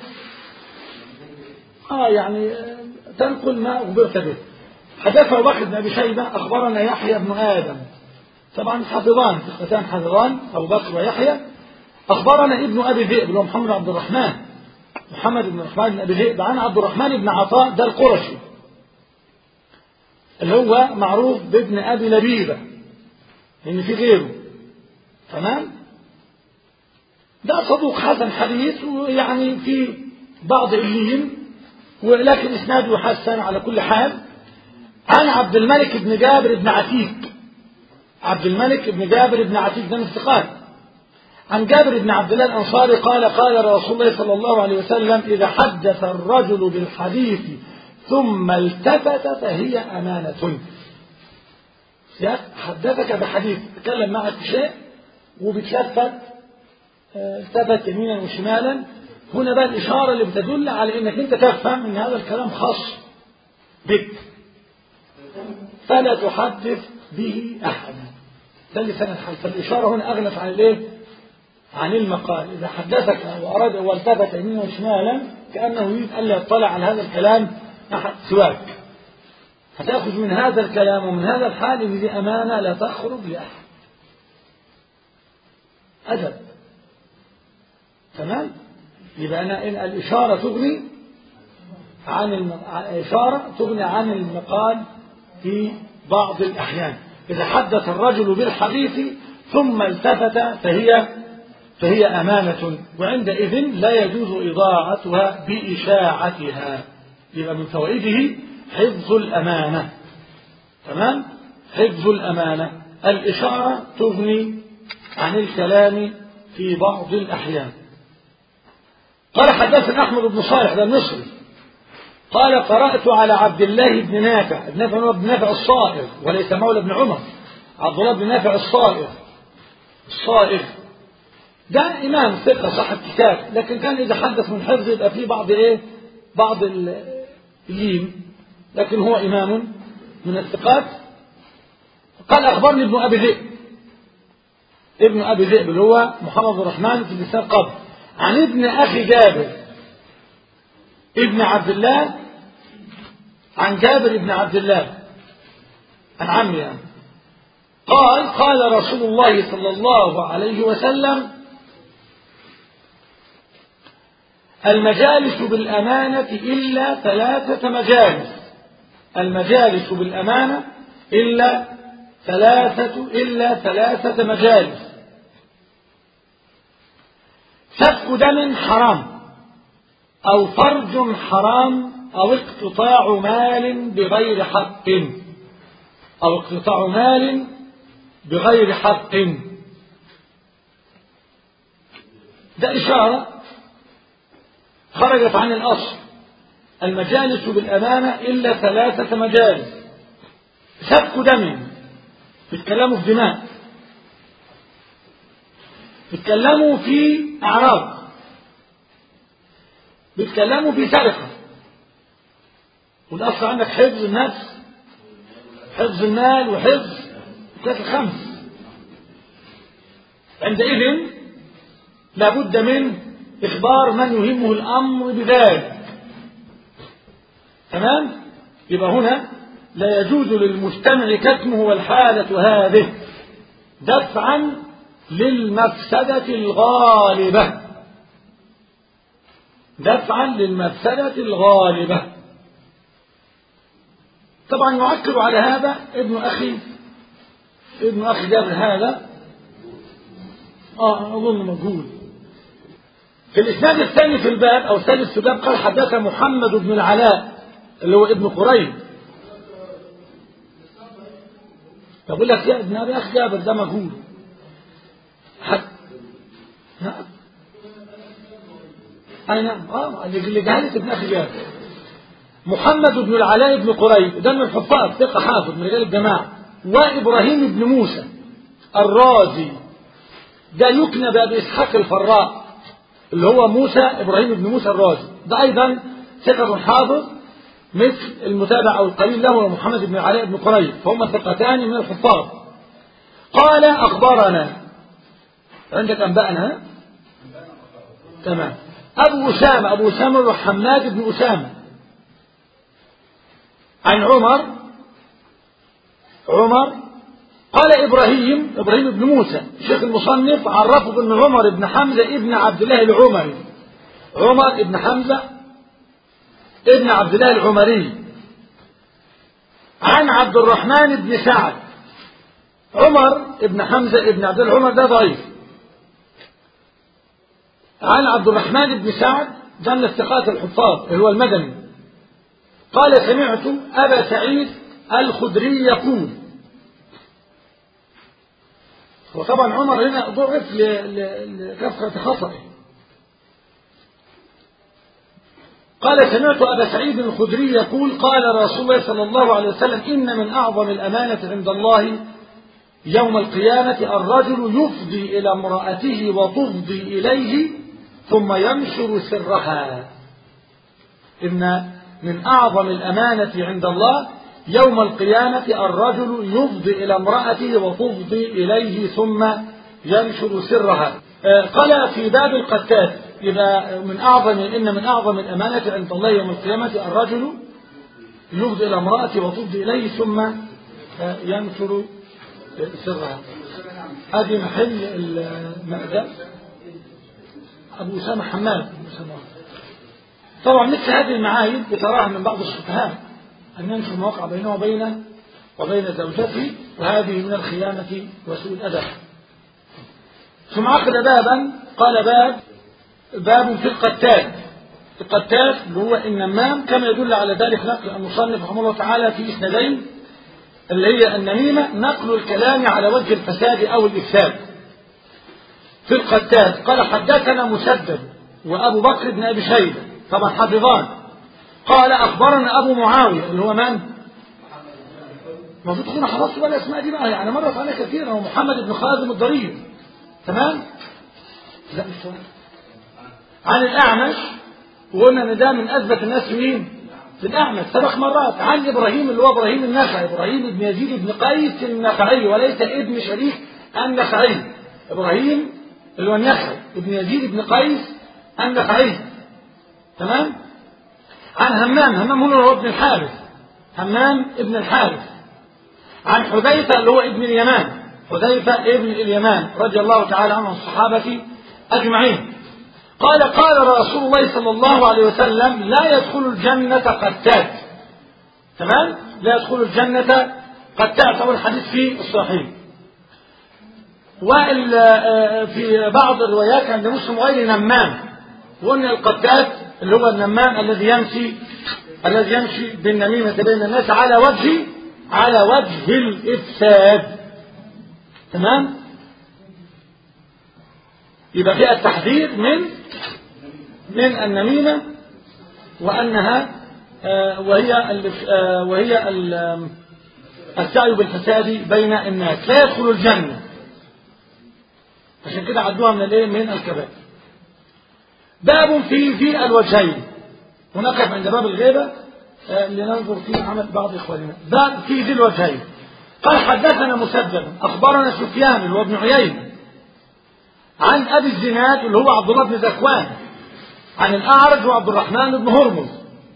اه يعني آه، تنقل ما أخبرت به حدثنا بكر بن أبي شيبة أخبرنا يحيى بن آدم طبعا حافظان فتان حافظان أبو بكر ويحيى أخبرنا ابن أبي ذئب اللي هو محمد عبد الرحمن محمد بن الرحمن بن أبي ذئب عن عبد الرحمن بن عطاء ده القرشي اللي هو معروف بابن أبي لبيبة لأن في غيره تمام ده صدوق حسن حديث ويعني في بعض اللين ولكن إسناده يحسن على كل حال عن عبد الملك بن جابر بن عتيق عبد الملك بن جابر بن عتيق ده من الثقات عن جابر بن عبد الله الأنصاري قال قال رسول الله صلى الله عليه وسلم إذا حدث الرجل بالحديث ثم التفت فهي أمانة يعني حدثك بحديث تكلم معك في شيء وبتلفت آه، التفت يمينا وشمالا هنا بقى الإشارة اللي بتدل على إنك أنت تفهم إن هذا الكلام خاص بك فلا تحدث به أحدا ده اللي سنة الحال فالإشارة هنا أغلت عن الإيه؟ عن المقال إذا حدثك وأراد والتفت يمينا وشمالا كأنه يريد ألا يطلع على هذا الكلام أحد سواك فتأخذ من هذا الكلام ومن هذا الحال إن دي أمانة لا تخرج لأحد أدب تمام يبقى أنا إن الإشارة تغني عن الم... الإشارة تغني عن المقال في بعض الأحيان إذا حدث الرجل بالحديث ثم التفت فهي فهي أمانة وعندئذ لا يجوز إضاعتها بإشاعتها يبقى من فوائده حفظ الأمانة تمام حفظ الأمانة الإشارة تغني عن الكلام في بعض الأحيان قال حدثنا أحمد بن صالح ده المصري قال قرأت على عبد الله بن نافع ابن نافع هو ابن نافع الصائغ وليس مولى بن عمر عبد الله بن نافع الصائغ الصائغ ده إمام ثقة صاحب كتاب لكن كان إذا حدث من حفظ يبقى فيه بعض إيه بعض اللين لكن هو إمام من الثقات قال أخبرني ابن أبي ذئب ابن أبي ذئب اللي هو محمد الرحمن في اللسان قبل عن ابن أخي جابر ابن عبد الله عن جابر ابن عبد الله عن عمي يعني قال قال رسول الله صلى الله عليه وسلم المجالس بالأمانة إلا ثلاثة مجالس المجالس بالأمانة إلا ثلاثة إلا ثلاثة مجالس سفك دم حرام أو فرج حرام أو اقتطاع مال بغير حق أو اقتطاع مال بغير حق ده إشارة خرجت عن الأصل المجالس بالأمانة إلا ثلاثة مجالس سفك دم بيتكلموا في دماء بيتكلموا في أعراض بيتكلموا في سرقة والأصل عندك حفظ النفس حفظ المال وحفظ الكاس الخمس عندئذ لابد من إخبار من يهمه الأمر بذلك تمام يبقى هنا لا يجوز للمجتمع كتمه والحالة هذه دفعا للمفسدة الغالبة دفعا للمفسدة الغالبة طبعا يعكر على هذا ابن أخي ابن أخي جابر هذا آه أظن مجهول في الإسناد الثاني في الباب أو الثالث في الباب قال حدث محمد بن العلاء اللي هو ابن قريب بقول لك يا ابن أبي أخي جابر ده مجهول حد نعم أي نعم آه اللي جهلت ابن أخي جابر محمد بن العلاء بن قريب ده من الحفاظ ثقة حافظ من رجال الجماعة وإبراهيم بن موسى الرازي ده يكنى بأبي إسحاق الفراء اللي هو موسى إبراهيم بن موسى الرازي ده أيضا ثقة حافظ مثل المتابع أو القليل له محمد بن العلاء بن قريب فهم ثقتان من الحفاظ قال أخبرنا عندك أنبأنا تمام أبو أسامة أبو أسامة حماد بن أسامة عن عمر عمر قال إبراهيم إبراهيم بن موسى شيخ المصنف عرفه بأن عمر بن حمزة ابن عبد الله العمري عمر بن حمزة ابن عبد الله العمري عن عبد الرحمن بن سعد عمر بن حمزة ابن عبد الله العمر ده ضعيف عن عبد الرحمن بن سعد ده من الثقات الحفاظ اللي هو المدني قال سمعت أبا سعيد الخدري يقول وطبعا عمر هنا ضعف لكثرة خطئه قال سمعت أبا سعيد الخدري يقول قال رسول الله صلى الله عليه وسلم إن من أعظم الأمانة عند الله يوم القيامة الرجل يفضي إلى امرأته وتفضي إليه ثم ينشر سرها إن من أعظم الأمانة عند الله يوم القيامة الرجل يفضي إلى امرأته وتفضي إليه ثم ينشر سرها قال في باب القتات إذا من أعظم إن من أعظم الأمانة عند الله يوم القيامة الرجل يفضي إلى امرأته وتفضي إليه ثم ينشر سرها هذه محل المأدب أبو أسامة حماد طبعا مثل هذه المعايب بتراها من بعض السفهاء أن ينشر المواقع بينه وبين وبين زوجته وهذه من الخيانة وسوء الأدب ثم عقد بابا قال باب باب في القتال القتال اللي هو النمام كما يدل على ذلك نقل المصنف رحمه الله تعالى في اسندين اللي هي النميمة نقل الكلام على وجه الفساد أو الإفساد في القتال قال حدثنا مسدد وأبو بكر بن أبي شيبة طبعا حافظان قال أخبرنا أبو معاوية اللي هو من؟ المفروض تكون حفظت بقى الأسماء دي بقى يعني مرت عليها كثيرا هو محمد بن خالد الضرير تمام؟ لا مش صحيح عن الأعمش وقلنا إن ده من أثبت الناس مين؟ في الأعمش سبق مرات عن إبراهيم اللي هو إبراهيم النخعي إبراهيم بن يزيد بن قيس النخعي وليس ابن شريك النخعي إبراهيم اللي هو النخعي ابن يزيد بن قيس النخعي تمام؟ عن همام همام هو ابن الحارث همام ابن الحارث عن حذيفة اللي هو ابن اليمان حذيفة ابن اليمان رضي الله تعالى عنه الصحابة أجمعين قال قال رسول الله صلى الله عليه وسلم لا يدخل الجنة قتات تمام لا يدخل الجنة قتات أول حديث في الصحيح وفي بعض الروايات عند مسلم غير نمام وقلنا القتات اللي هو النمام الذي يمشي الذي يمشي بالنميمة بين الناس على وجه على وجه الإفساد تمام يبقى فيها التحذير من من النميمة وأنها آه وهي ال آه وهي ال السعي بالفساد بين الناس لا يدخل الجنة عشان كده عدوها من الايه من الكبائر باب في ذي الوجهين ونقف عند باب الغيبة آه لننظر في عمل بعض إخواننا باب في ذي الوجهين قال حدثنا مسدد أخبرنا سفيان اللي هو ابن عيينة عن أبي الزناد اللي هو عبد الله بن ذكوان عن الأعرج وعبد الرحمن بن هرمز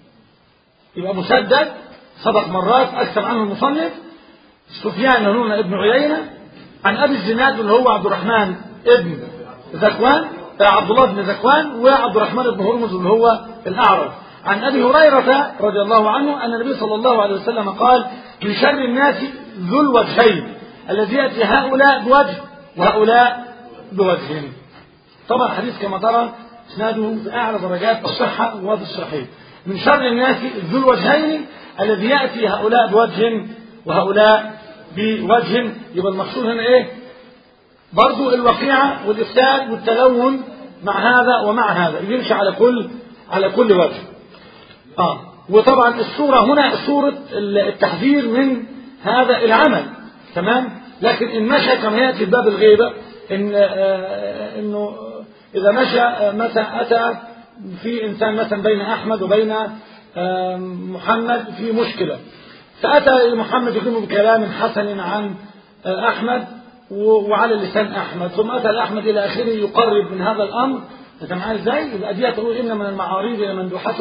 يبقى مسدد سبق مرات أكثر عنه المصنف سفيان هنا ابن عيينة عن أبي الزناد اللي هو عبد الرحمن ابن ذكوان عبد الله بن ذكوان وعبد الرحمن بن هرمز اللي هو الأعرج عن أبي هريرة رضي الله عنه أن النبي صلى الله عليه وسلم قال من شر الناس ذو الوجهين الذي يأتي هؤلاء بوجه وهؤلاء بوجه طبعا الحديث كما ترى اسناده في أعلى درجات الصحة وفي الصحيح من شر الناس ذو الوجهين الذي يأتي هؤلاء بوجه وهؤلاء بوجه يبقى المقصود هنا ايه برضو الوقيعة والإفساد والتلون مع هذا ومع هذا يمشي على كل على كل وجه آه وطبعا الصورة هنا صورة التحذير من هذا العمل تمام لكن إن مشى كما يأتي في باب الغيبة إن آه إنه إذا مشى آه مثلا أتى في إنسان مثلا بين أحمد وبين آه محمد في مشكلة فأتى محمد يكون بكلام حسن عن أحمد وعلى لسان أحمد ثم أتى الأحمد إلى آخره يقرب من هذا الأمر أنت معايا إزاي؟ يبقى دي تقول إن من المعاريض لمندوحة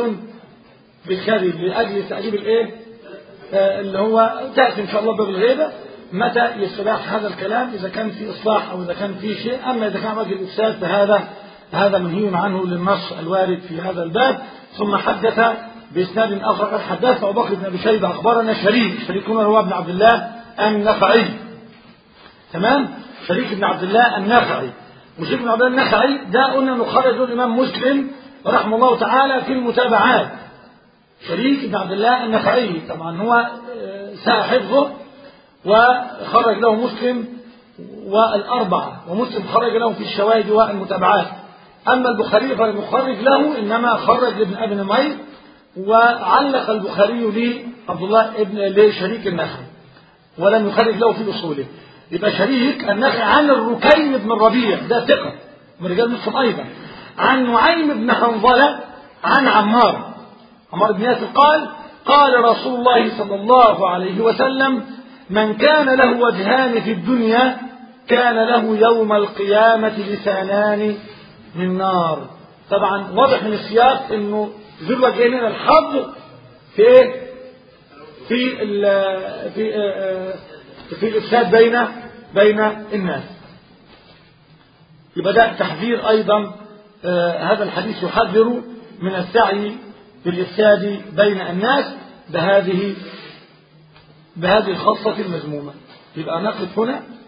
بالكذب لأجل تأديب الإيه؟ آه اللي هو تأتي إن شاء الله باب الغيبة متى يستباح هذا الكلام إذا كان في إصلاح أو إذا كان في شيء أما إذا كان وجه الإفساد فهذا هذا منهي عنه للنص الوارد في هذا الباب ثم حدث بإسناد آخر قال حدث أبو بكر بن أبي شيبة أخبرنا شريك شريك هنا هو ابن عبد الله النخعي تمام شريك بن عبد الله النخعي وشريك بن عبد الله النخعي ده قلنا انه خرج الإمام مسلم رحمه الله تعالى في المتابعات شريك بن عبد الله النخعي طبعا هو ساء حفظه وخرج له مسلم والأربعة ومسلم خرج له في الشواهد والمتابعات أما البخاري فلم يخرج له إنما خرج لابن أبي نمير وعلق البخاري لعبد الله ابن لشريك النخعي ولم يخرج له في أصوله يبقى شريك النخعي عن الركين بن الربيع ده ثقة من رجال مسلم أيضا عن نعيم بن حنظلة عن عمار عمار بن ياسر قال قال رسول الله صلى الله عليه وسلم من كان له وجهان في الدنيا كان له يوم القيامة لسانان من نار طبعا واضح من السياق انه ذو الوجهين هنا الحظ في ايه؟ في ال في في الافساد بين بين الناس يبقى ده تحذير ايضا هذا الحديث يحذر من السعي في الافساد بين الناس بهذه بهذه الخاصة المذمومة يبقى نقف هنا